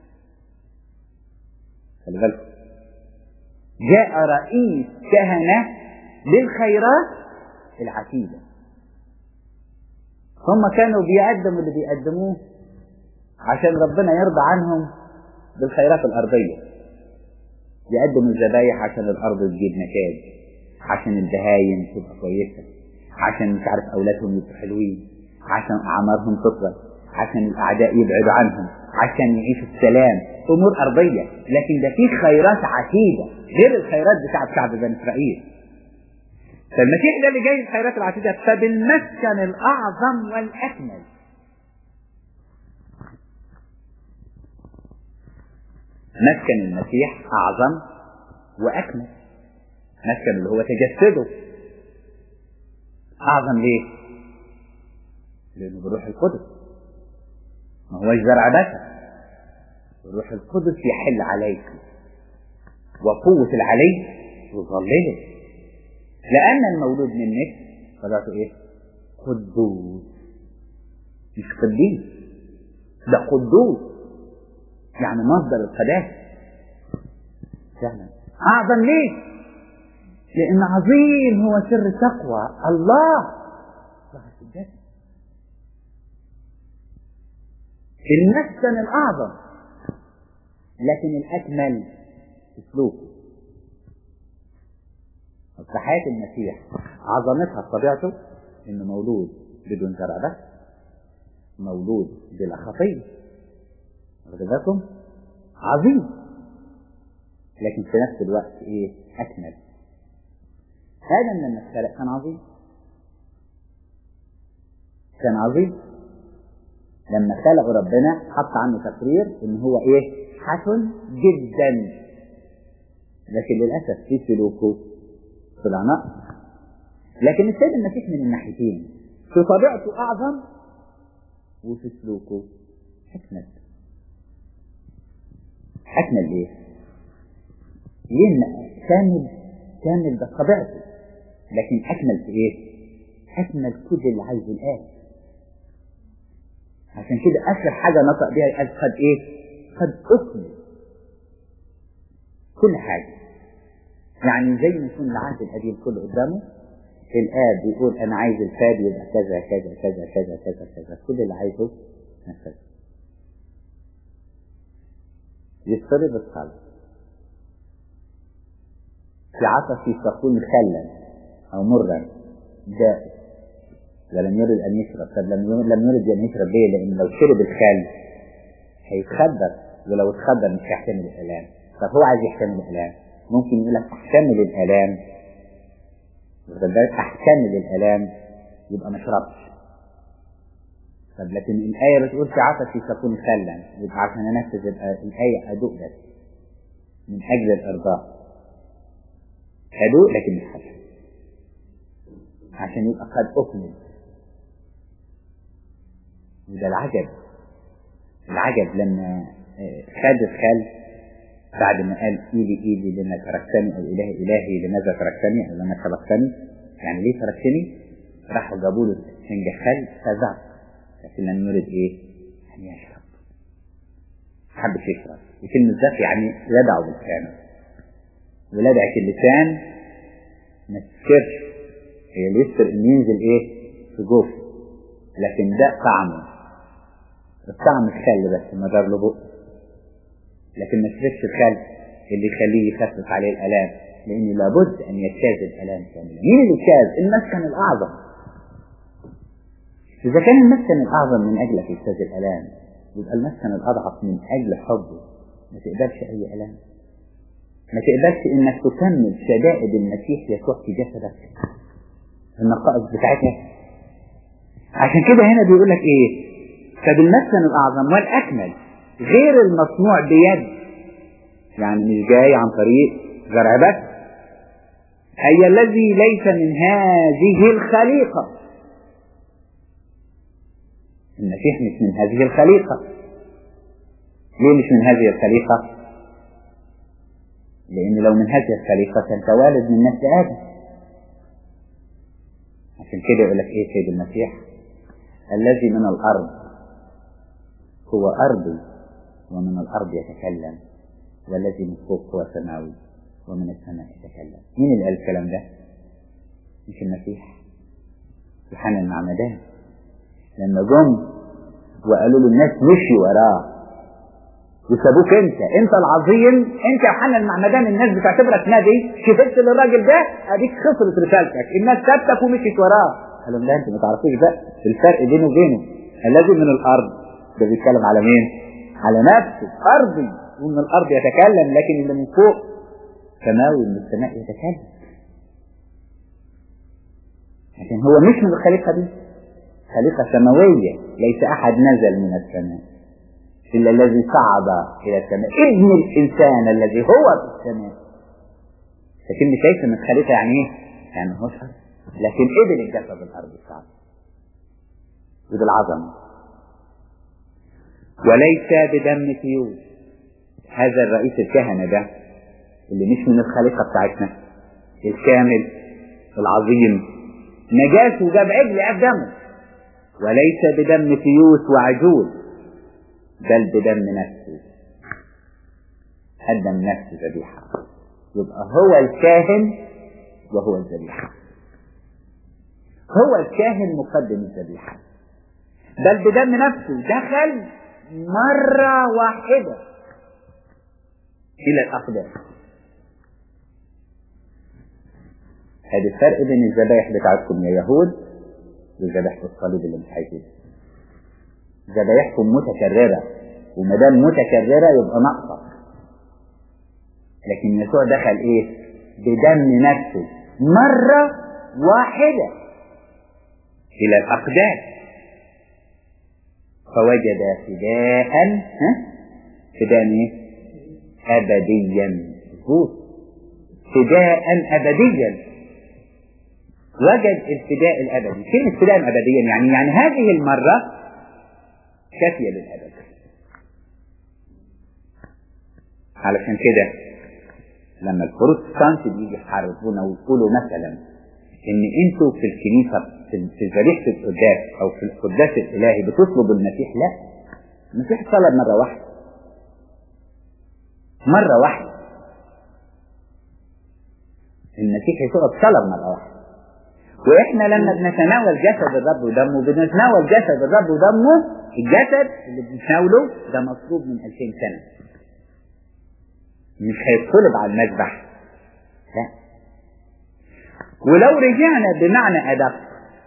خلي بالكم جاء رئيس كهنة للخيرات العتيدة هم كانوا بيقدموا اللي بيقدموه عشان ربنا يرضى عنهم بالخيرات الأرضية يقدموا الذبايح عشان الأرض تجيب نتاج عشان البهايم تبقى كويسة عشان مش عارف أولادهم يبقوا حلوين عشان أعمارهم تطول عشان الأعداء يبعدوا عنهم عشان يعيشوا السلام أمور أرضية لكن ده فيه خيرات عتيدة غير الخيرات بتاعت شعب بني إسرائيل فالمسيح ده اللي جاي الخيرات العتيدة فبالمسكن الأعظم والأكمل مسكن المسيح أعظم وأكمل مسكن اللي هو تجسده أعظم ليه؟ لأنه بروح القدس ما هوش زرع بشر الروح القدس يحل عليك وقوة العلي تظلله لأن المولود منك طلعته إيه؟ قدوس مش قديس ده قدوس يعني مصدر القداسة فعلا أعظم ليه؟ لأن عظيم هو سر تقوى الله ظهر في الجسد المسكن الأعظم لكن الأكمل في سلوكه في حياة المسيح عظمتها طبيعته إنه مولود بدون زرع بس مولود بلا خطيه واخد بالكم عظيم لكن في نفس الوقت ايه اكمل ادم لما اتخلق كان عظيم كان عظيم لما خلقه ربنا حط عنه تقرير ان هو ايه حسن جدا لكن للاسف في سلوكه طلع نقص لكن السيد المسيح من الناحيتين في طبيعته اعظم وفي سلوكه اكمل أكمل إيه؟ ليه كامل كامل ده طبيعته لكن أكمل في إيه؟ أكمل كل اللي عايزه الآب عشان كده آخر حاجة نطق بيها قال قد إيه؟ قد أكمل كل حاجة يعني زي ما يكون العهد القديم كله قدامه الآب بيقول أنا عايز الفاد يبقى كذا كذا كذا كذا كذا كذا كل اللي عايزه نفذه يضطرب القلب في عطش تكون خلا او مرا دائم ولم يرد ان يشرب طب لم لم يرد ان يشرب ليه؟ لان لو شرب الخل هيتخدر ولو اتخدر مش هيحتمل الالام طب هو عايز يحتمل الالام ممكن يقول لك احتمل الالام واخد بالك احتمل الالام يبقى ما اشربش طب لكن الآية بتقول في عطشي تكون خلا يبقى عشان أنفذ الآية أدوق بس من أجل الإرضاء أدوق لكن مش حسن عشان يبقى قد أكمل وده العجب العجب لما خد الخل بعد ما قال إيدي إيدي لما تركتني أو إلهي إلهي لماذا تركتني أو لما خلقتني يعني ليه تركتني راحوا جابوا له سنجة خل فذاق لكن لم يرد ايه ان يشرب حبش يشرب وكلمة ذاق يعني لدعه بلسانه ولدعة اللسان ما تسكرش هي اللي يسكر ان ينزل ايه في جوف لكن ده طعمه الطعم الخل بس ما دار له بق لكن ما شربش الخل اللي يخليه يخفف عليه الالام لان لابد ان يجتاز الالام كاملا مين اللي اجتاز المسكن الاعظم إذا كان المسكن الأعظم من أجلك يجتاز الألام يبقى المسكن الأضعف من أجل حبه ما تقبلش أي ألام ما تقبلش إنك تكمل شدائد المسيح يسوع في جسدك النقائص بتاعتها عشان كده هنا بيقول لك إيه فبالمسكن الأعظم والأكمل غير المصنوع بيد يعني مش جاي عن طريق زرع بس أي الذي ليس من هذه الخليقة المسيح مش من هذه الخليقة ليه مش من هذه الخليقة لأن لو من هذه الخليقة كان توالد من نفس آدم عشان كده يقول لك إيه سيد المسيح الذي من الأرض هو أرضي ومن الأرض يتكلم والذي من فوق هو سماوي ومن السماء يتكلم مين اللي قال الكلام ده مش المسيح يوحنا المعمدان لما جم وقالوا له الناس مشي وراه وسابوك انت انت العظيم انت يا يوحنا المعمدان الناس بتعتبرك نبي شفت للراجل ده اديك خسرت رسالتك الناس سابتك ومشيت وراه قال لهم لا انت ما تعرفوش بقى الفرق بينه وبينه الذي من الارض ده بيتكلم على مين؟ على نفسه ارضي ومن الارض يتكلم لكن اللي من فوق سماوي من السماء يتكلم لكن هو مش من الخليقه دي خليقة سماوية ليس أحد نزل من السماء إلا الذي صعد إلى السماء ابن الإنسان الذي هو في السماء لكن شايف من الخليقة يعني إيه؟ يعني هو شر لكن ابن الجسد الأرض صعد وده العظمة وليس بدم سيوف هذا الرئيس الكهنة ده اللي مش من الخليقة بتاعتنا الكامل العظيم نجاس وجاب عجل أب دمه وليس بدم تيوس وعجول بل بدم نفسه قدم نفسه ذبيحة يبقى هو الكاهن وهو الذبيحة هو الكاهن مقدم الذبيحة بل بدم نفسه دخل مرة واحدة إلى الأقدام هذا الفرق بين الذبائح بتاعتكم يا يهود وذبيحة الصليب اللي مش هيجيب ذبايحكم متكررة وما دام متكررة يبقى ناقصة لكن يسوع دخل ايه بدم نفسه مرة واحدة إلى الأقدام فوجد فداء ها فداء ايه أبديا مظبوط فداء أبديا وجد الفداء الأبدي فين الفداء أبديا يعني يعني هذه المرة كافية للأبد علشان كده لما البروتستانت بيجي يحاربونا ويقولوا مثلا ان انتوا في الكنيسة في ذبيحة القداس او في القداس الالهي بتطلبوا المسيح لا المسيح طلب مرة واحدة مرة واحدة المسيح يسوع طلب مرة واحدة واحنا لما بنتناول جسد الرب ودمه بنتناول جسد الرب ودمه الجسد اللي بنتناوله ده مطلوب من 2000 سنة مش هيتصلب على المذبح لا ولو رجعنا بمعنى أدق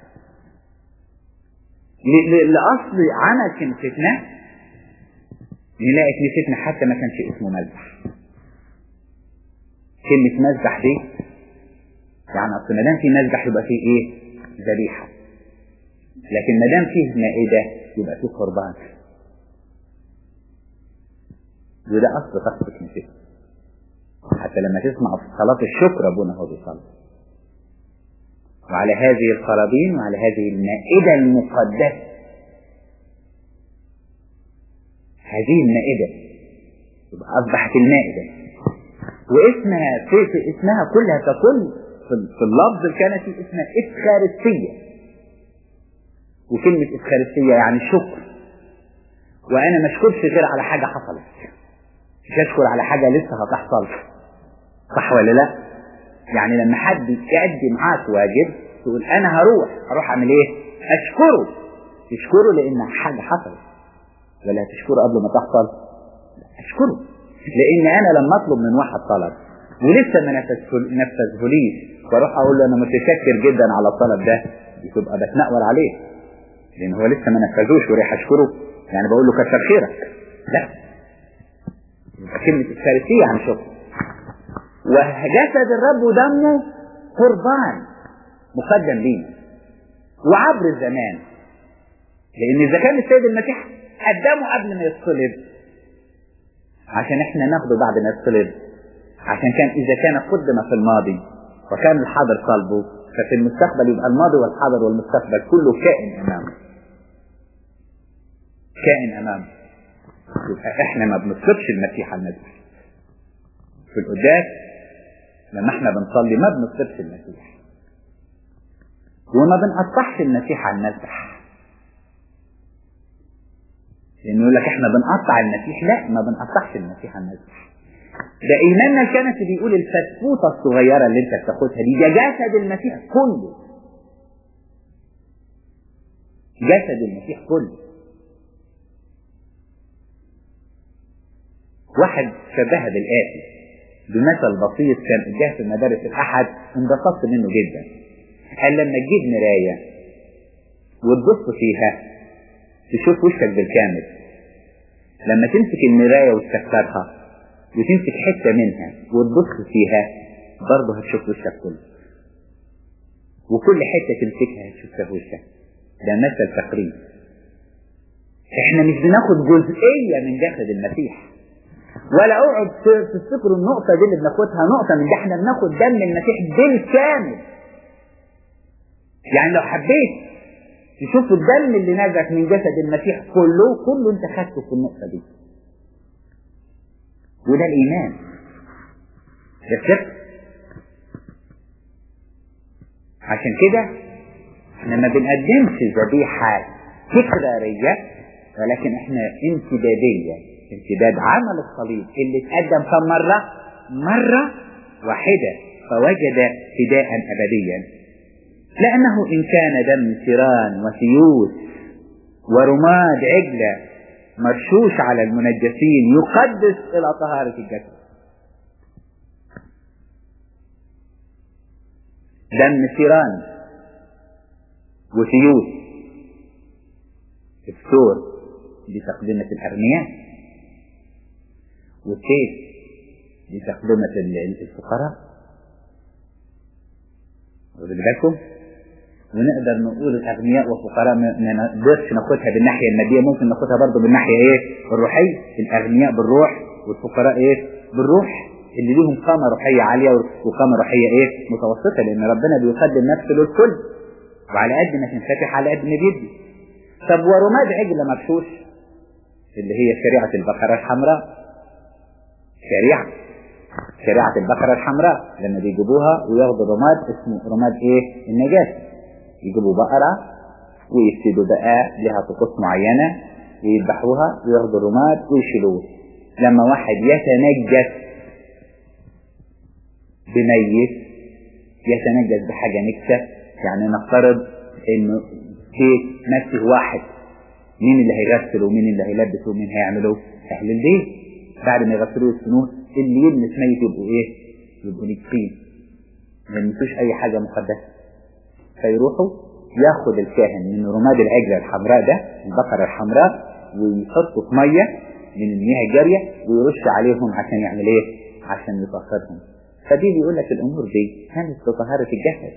لأصل عمل كنيستنا نلاقي كنيستنا حتى ما كانش اسمه مذبح كلمة مذبح دي يعني اصل ما دام في مذبح يبقى فيه ايه ذبيحه لكن ما دام فيه مائده يبقى فيه قربان وده اصل طقس كنيستنا حتى لما تسمع في صلاه الشكر ابونا هو بيصلي وعلى هذه القرابين وعلى هذه المائده المقدسه هذه المائده يبقى اصبحت المائده واسمها في, في اسمها كلها ككل في اللفظ الكنسي اسمها افخارستيه وكلمه افخارستيه يعني شكر وانا ما اشكرش غير على حاجه حصلت مش اشكر على حاجه لسه هتحصل صح ولا لا يعني لما حد يأدي معاك واجب تقول انا هروح هروح اعمل ايه اشكره تشكره لان حاجه حصلت ولا تشكره قبل ما تحصل اشكره لان انا لما اطلب من واحد طلب ولسه ما نفذهوليش واروح اقول له انا متشكر جدا على الطلب ده تبقى بتنقول عليه لان هو لسه ما نفذوش ورايح اشكره يعني بقول له كتر خيرك لا كلمة الثالثية عن شكر وجسد الرب ودمه قربان مقدم لينا وعبر الزمان لان اذا كان السيد المسيح قدمه قبل ما يتصلب عشان احنا ناخده بعد ما يتصلب عشان كان اذا كان قدم في الماضي وكان الحاضر صلبه ففي المستقبل يبقى الماضي والحاضر والمستقبل كله كائن امامه كائن امامه يبقى احنا ما بنطلبش المسيح على المذبح في القداس لما احنا بنصلي ما بنطلبش المسيح وما بنقطعش المسيح على المذبح لانه يقول لك احنا بنقطع المسيح لا ما بنقطعش المسيح على المذبح ده ايماننا الكنسي بيقول الفتفوته الصغيره اللي انت بتاخدها دي ده جسد المسيح كله جسد المسيح كله واحد شبهها بالآتي بمثل بسيط كان جه في مدارس الأحد انبسطت منه جدا قال لما تجيب مراية وتبص فيها تشوف وشك بالكامل لما تمسك المراية وتكسرها وتمسك حتة منها وتبص فيها برضه هتشوف وشك كله وكل حتة تمسكها هتشوف فيها وشك ده مثل تقريب احنا مش بناخد جزئية من جسد المسيح ولا اقعد تفتكروا النقطة دي اللي بناخدها نقطة من دي احنا بناخد دم المسيح بالكامل يعني لو حبيت تشوف الدم اللي نزف من جسد المسيح كله كله انت خدته في النقطة دي وده الإيمان ده الثقة عشان كده احنا ما بنقدمش ذبيحة تكرارية ولكن احنا امتدادية امتداد عمل الصليب اللي اتقدم كم مرة مرة واحدة فوجد فداء أبديا لأنه إن كان دم سيران وسيوس ورماد عجلة مرشوش على المنجسين يقدس إلى طهارة الجسد دم سيران وسيوس السور بتقدمة الأغنياء والسيف لتقدمة الفقراء واخد بالكم ونقدر نقول الاغنياء والفقراء ما نقدرش ناخدها بالناحيه الماديه ممكن ناخدها برضه بالناحيه ايه الروحيه الاغنياء بالروح والفقراء ايه بالروح اللي ليهم قامه روحيه عاليه وقامه روحيه ايه متوسطه لان ربنا بيقدم نفسه للكل وعلى قد ما تنفتح على قد ما بيدي طب ورماد عجل مبشوش اللي هي شريعه البقره الحمراء شريعة شريعة البقرة الحمراء لما بيجيبوها وياخدوا رماد اسمه رماد ايه النجاسة يجيبوا بقرة ويبتدوا بقى لها طقوس معينة ويذبحوها وياخدوا الرماد ويشيلوه لما واحد يتنجس بميت يتنجس بحاجة نكسة يعني نفترض انه بيت مسه واحد مين اللي هيغسله ومين اللي هيلبسه ومين هيعمله اهل البيت بعد ما يغسلوه السنون اللي يلمس ميت يبقوا ايه يبقوا نجسين ما يلمسوش اي حاجة مقدسة فيروحوا ياخد الكاهن من رماد العجلة الحمراء ده البقرة الحمراء ويحطوا في مية من المياه الجارية ويرش عليهم عشان يعمل ايه عشان يطهرهم فدي بيقول لك الامور دي كانت لطهارة الجسد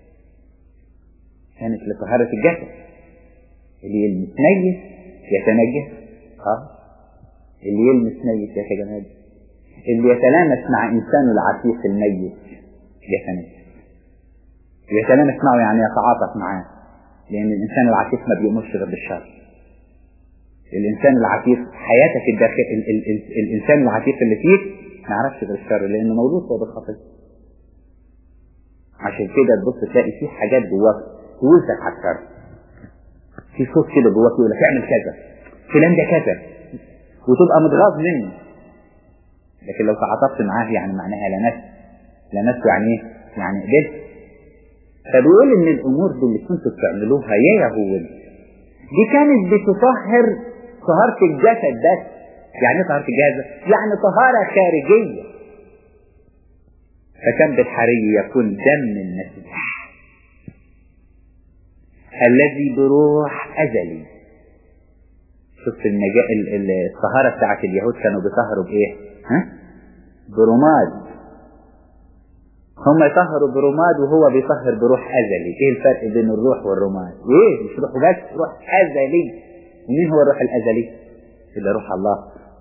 كانت لطهارة الجسد اللي يلمس ميت يتنجس اه اللي يلمس ميت يتنجس اللي يتلامس مع انسانه العتيق الميت يتنجس يتلامس معه يعني يتعاطف معاه لان الانسان العتيق ما بيؤمرش غير بالشر الانسان العتيق حياتك الداخل ال ال ال الانسان العتيق اللي فيك ما يعرفش غير الشر لانه مولود هو بالخطيه عشان كده تبص تلاقي في حاجات جواك تولدك على الشر في صوت كده جواك يقول لك اعمل كذا فلان ده كذا وتبقى متغاظ منه لكن لو تعاطفت معاه يعني معناها لمست لمست يعني ايه؟ يعني قبلت فبيقول ان الامور دي اللي كنتوا بتعملوها يا يهود دي كانت بتطهر طهارة الجسد بس يعني ايه طهارة الجسد يعني طهارة خارجية فكان بالحري يكون دم المسيح الذي بروح أزلي شفت النجاة الطهارة بتاعت اليهود كانوا بيطهروا بإيه؟ ها؟ برماد هم يطهروا برماد وهو بيطهر بروح أزلي إيه الفرق بين الروح والرماد إيه مش روح بس روح أزلي ومين هو الروح الأزلي اللي روح الله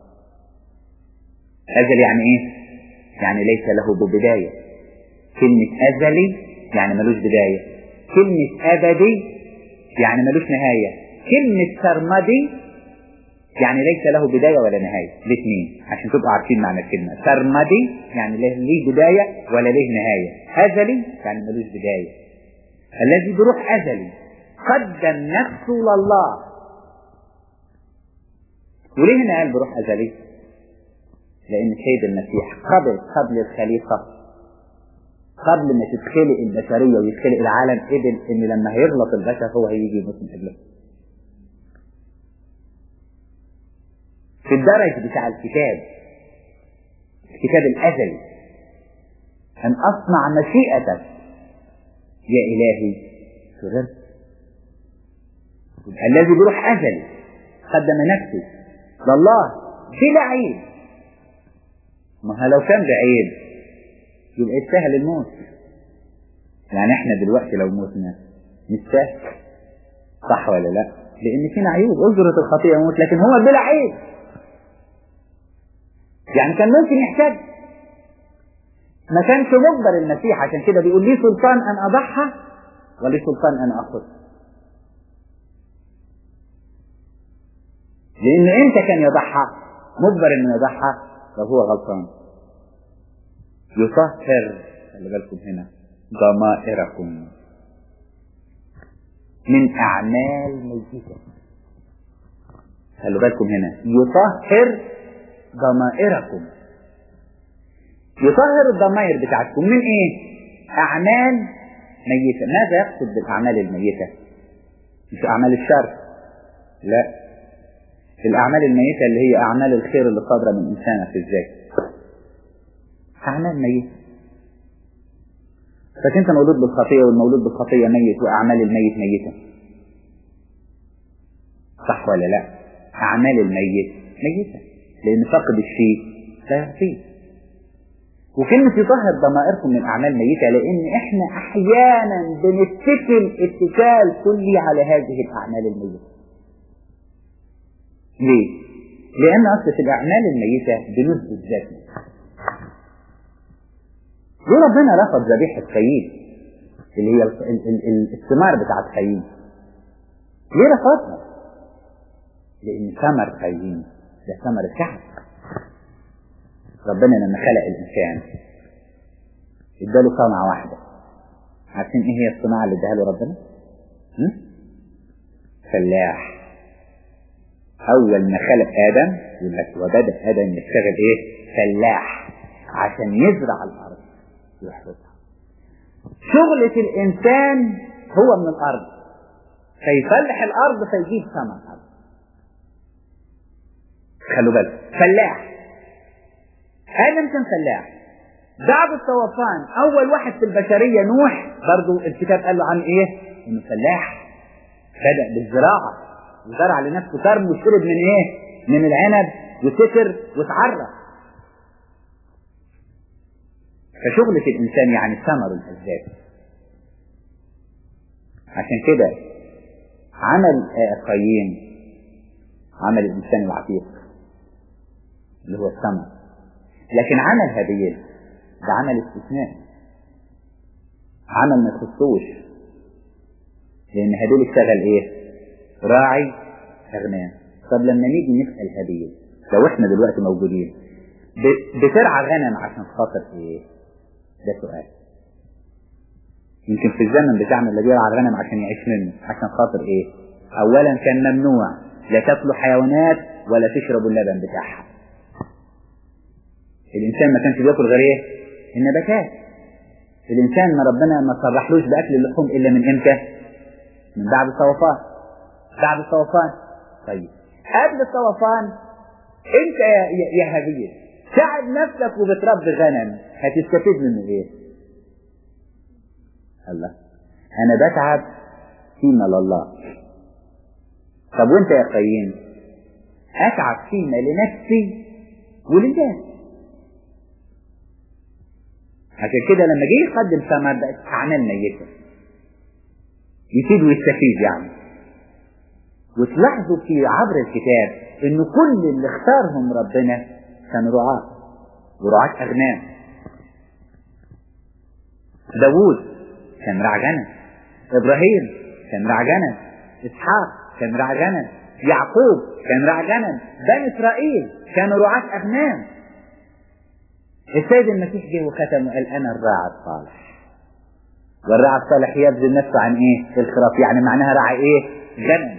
أزلي يعني إيه يعني ليس له ببداية كلمة أزلي يعني ملوش بداية كلمة أبدي يعني ملوش نهاية كلمة سرمدي يعني ليس له بداية ولا نهاية الاثنين عشان تبقوا عارفين معنى الكلمة سرمدي يعني ليه بداية ولا ليه نهاية أزلي يعني ملوش بداية الذي بروح أزلي قدم نفسه لله وليه هنا قال بروح أزلي لأن سيد المسيح قبل قبل الخليقة قبل ما تتخلق البشرية ويتخلق العالم قبل إن لما هيغلط البشر هو هيجي يموت من أجله في الدرج بتاع الكتاب الكتاب الأزلي أن أصنع مشيئتك يا إلهي سررت الذي بروح أزلي قدم نفسه لله بلا عيب ما لو كان بعيب يبقى يستاهل الموت يعني احنا دلوقتي لو متنا نستاهل صح ولا لا لان فينا عيوب اجرة الخطيئة موت لكن هو بلا عيب يعني كان ممكن يحتاج ما كانش مجبر المسيح عشان كده بيقول لي سلطان ان اضحى ولي سلطان ان اخذ لان امتى كان يضحى مجبر انه يضحى لو هو غلطان يطهر خلي بالكم هنا ضمائركم من اعمال ميتة خلي بالكم هنا يطهر ضمائركم يطهر الضمائر بتاعتكم من ايه اعمال ميتة ماذا يقصد بالاعمال الميتة مش اعمال الشر لا الاعمال الميتة اللي هي اعمال الخير اللي صادرة من انسانة في الذات اعمال ميتة فكنت انت مولود بالخطية والمولود بالخطية ميت واعمال الميت ميتة صح ولا لا اعمال الميت ميتة لان فقد الشيء لا يعطيه وكلمة يطهر ضمائركم من أعمال ميتة لأن إحنا أحيانا بنتكل اتكال كلي على هذه الأعمال الميتة. ليه؟ لأن أصل في الأعمال الميتة بنثبت ذاتنا. ليه ربنا رفض ذبيحة قايين؟ اللي هي الثمار بتاعت قايين. ليه رفضها؟ لأن ثمر قايين ده ثمر الكحف. ربنا لما خلق الإنسان اداله صنعة واحدة عارفين ايه هي الصناعة اللي اداها له ربنا؟ م? فلاح أول ما خلق آدم يقول لك وبدأ آدم يشتغل إيه؟ فلاح عشان يزرع الأرض ويحرثها شغلة الإنسان هو من الأرض فيفلح الأرض فيجيب ثمر خلوا بالك فلاح آدم كان فلاح بعد الطوفان أول واحد في البشرية نوح برضو الكتاب قال له عن إيه؟ إنه فلاح بدأ بالزراعة وزرع لنفسه كرم وشرب من إيه؟ من العنب وسكر وتعرف فشغلة الإنسان يعني ثمر الأسباب عشان كده عمل قايين عمل الإنسان العتيق اللي هو الثمر لكن عمل هابيل ده عمل استثناء عمل ما يخصوش لأن هابيل اشتغل إيه؟ راعي أغنام طب لما نيجي نسأل هابيل لو إحنا دلوقتي موجودين بترعى غنم عشان خاطر إيه؟ ده سؤال يمكن في الزمن بتاعنا اللي بيرعى الغنم عشان يعيش منه عشان خاطر إيه؟ أولا كان ممنوع لا تاكلوا حيوانات ولا تشربوا اللبن بتاعها الإنسان ما كانش بياكل غير إيه؟ النباتات الإنسان ما ربنا ما صرحلوش بأكل اللحوم إلا من إمتى؟ من بعد الطوفان بعد الطوفان طيب قبل الطوفان أنت يا, يا, يا هابيل تعب نفسك وبتربي غنم هتستفيد منه إيه؟ الله أنا بتعب فيما لله طب وأنت يا قايين أتعب فيما لنفسي ولله عشان كده لما جه يقدم ثمر بقت أعمال ميتة يفيد ويستفيد يعني وتلاحظوا في عبر الكتاب إن كل اللي اختارهم ربنا كانوا رعاة ورعاة أغنام داوود كان رعى غنم إبراهيم كان رعى غنم إسحاق كان رعى غنم يعقوب كان رعى غنم بني إسرائيل كانوا رعاة أغنام السيد المسيح جه وختم وقال انا الراعي الصالح والراعي الصالح يبذل نفسه عن ايه الخراف يعني معناها راعي ايه غنم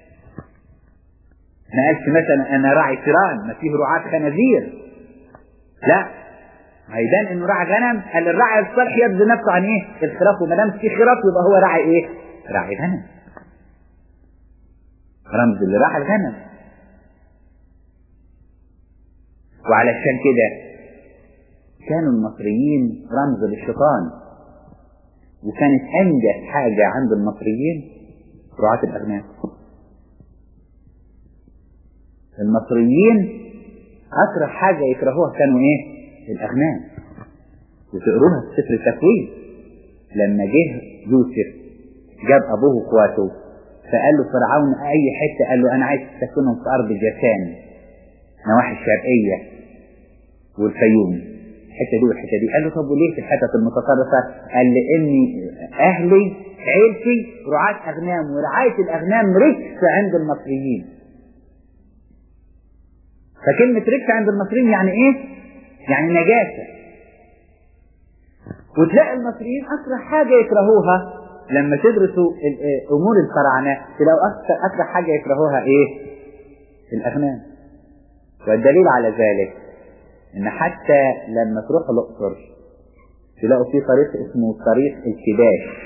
ما قالش مثلا انا راعي تيران ما فيه رعاة خنازير لا هيبان انه راعي غنم قال الراعي الصالح يبذل نفسه عن ايه الخراف وما دام في خراف يبقى هو راعي ايه راعي غنم رمز اللي راعي الغنم وعلشان كده كانوا المصريين رمز للشيطان وكانت أنجح حاجة عند المصريين رعاة الأغنام المصريين أكره حاجة يكرهوها كانوا إيه؟ الأغنام وتقروها في سفر التكوين لما جه يوسف جاب أبوه وإخواته فقال له فرعون أي حتة قال له أنا عايز تسكنهم في أرض جاسان نواحي الشرقية والفيوم الحته دي والحته دي قال له طب وليه في الحتت المتطرفه؟ قال لاني اهلي عيلتي رعاة اغنام ورعايه الاغنام رجس عند المصريين. فكلمه رجس عند المصريين يعني ايه؟ يعني نجاسه. وتلاقي المصريين اكره حاجه يكرهوها لما تدرسوا امور الفراعنه تلاقوا اكره حاجه يكرهوها ايه؟ الاغنام. والدليل على ذلك ان حتى لما تروح الاقصر تلاقوا في طريق اسمه طريق الكباش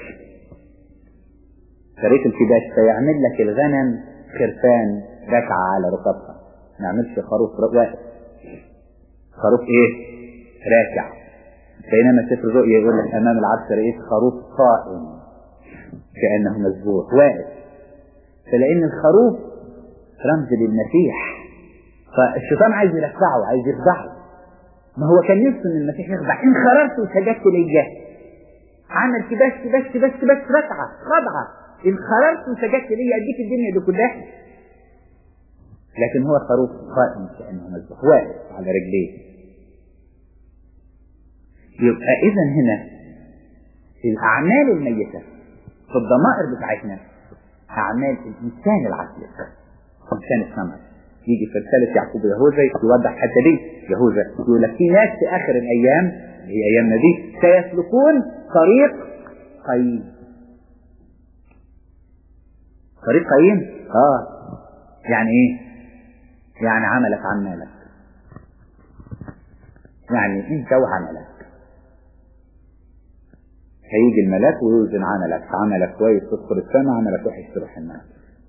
طريق الكباش فيعمل لك الغنم خرفان ركعة على ركبها ما يعملش خروف واقف خروف ايه راكع بينما سفر الرؤيا يقول لك امام العرش رئيس خروف قائم كانه مذبوح واقف فلان الخروف رمز للمسيح فالشيطان عايز يلفعه عايز يخدعه ما هو كان نفسه ان المسيح يخضع ان خرجت وسجدت لله عمل كباش كباش كباش كباش ركعه خضعه ان خرجت وسجدت لي اديك الدنيا دي كلها لكن هو خروف قائم كانه مذبوح واقف على رجليه يبقى اذا هنا الاعمال الميته في الضمائر بتاعتنا اعمال الانسان العقلي انسان الثمر يجي في رسالة يعقوب يهوذا يوضح حتى دي يهوذا يقول لك في ناس في آخر الأيام اللي هي أيامنا دي سيسلكون طريق قايين طريق قايين؟ آه يعني إيه؟ يعني عملك عمالك يعني أنت وعملك هيجي الملاك ويوزن عملك عملك كويس تدخل السماء عملك وحش تروح النار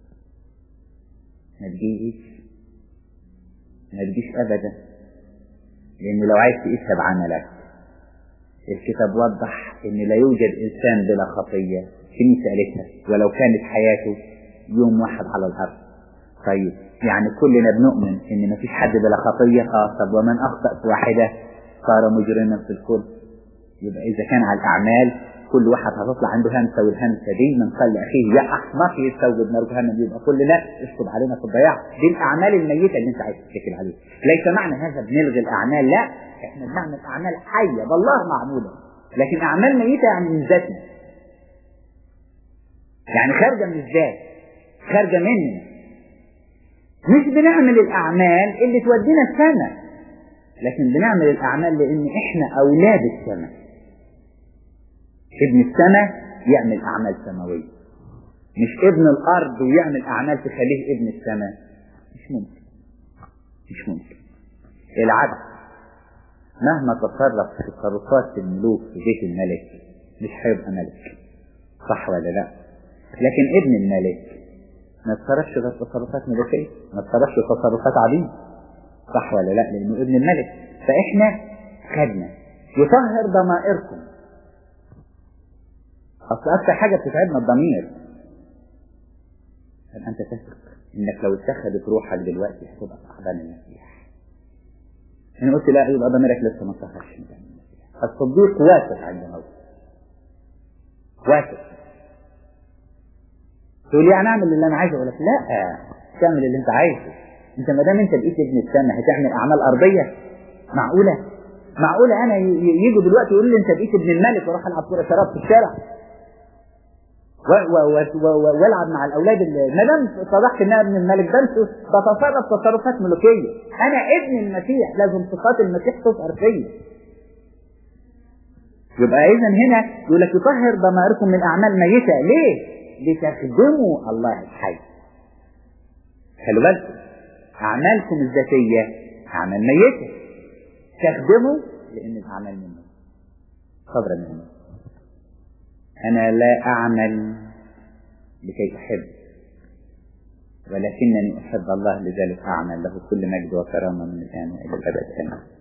ما تجيش ما تجيش ابدا لان لو عايز تقيسها بعملك الكتاب وضح ان لا يوجد انسان بلا خطيه كنيسه قالتها ولو كانت حياته يوم واحد على الارض طيب يعني كلنا بنؤمن ان مفيش حد بلا خطيه اه طب ومن اخطا في واحده صار مجرما في الكل يبقى إذا كان على الأعمال كل واحد هتطلع عنده همسة والهمسة دي من قال لأخيه يا أحمق يستوجب نار جهنم يبقى كل لا اشطب علينا في الضياع دي الأعمال الميتة اللي أنت عايز تتكل عليها ليس معنى هذا بنلغي الأعمال لا احنا بنعمل أعمال حية بالله معمولة لكن أعمال ميتة يعني من ذاتنا يعني خارجة من الذات خارجة مننا مش بنعمل الأعمال اللي تودينا السماء لكن بنعمل الأعمال لأن إحنا أولاد السماء ابن السماء يعمل أعمال سماوية مش ابن الأرض ويعمل أعمال تخليه ابن السماء مش ممكن مش ممكن العبد مهما تصرف في تصرفات الملوك في بيت الملك مش هيبقى ملك صح ولا لا لكن ابن الملك ما تصرفش غير تصرفات ملكية ما تصرفش تصرفات عبيد صح ولا لا لانه ابن الملك فاحنا خدنا يطهر ضمائركم اصل اكثر حاجه بتتعبنا الضمير هل انت تثق انك لو اتخذت روحك دلوقتي هتبقى تعبان المسيح انا قلت لا يبقى ضميرك لسه ما طهرش من المسيح الصديق واثق عند موته واثق تقول يعني اعمل اللي انا عايزه اقول لك لا تعمل اللي انت عايزه انت ما دام انت بقيت ابن السماء هتعمل اعمال ارضيه معقوله معقوله انا يجوا دلوقتي يقولوا لي انت بقيت ابن الملك واروح العب كوره شراب في الشارع والعب مع الاولاد ما دام صدقت ان انا ابن الملك بنسوا بتصرف تصرفات ملوكيه انا ابن المسيح لازم صفات المسيح تظهر فيا يبقى اذا هنا يقول لك يطهر ضمائركم من اعمال ميته ليه؟ لتخدموا الله الحي خلوا بالكم أعمالكم الذاتية أعمال ميتة تخدموا لأن الأعمال منه صبرا منه أنا لا أعمل لكي أحب ولكنني أحب الله لذلك أعمل له كل مجد وكرامة من الآن وإلى الأبد آمين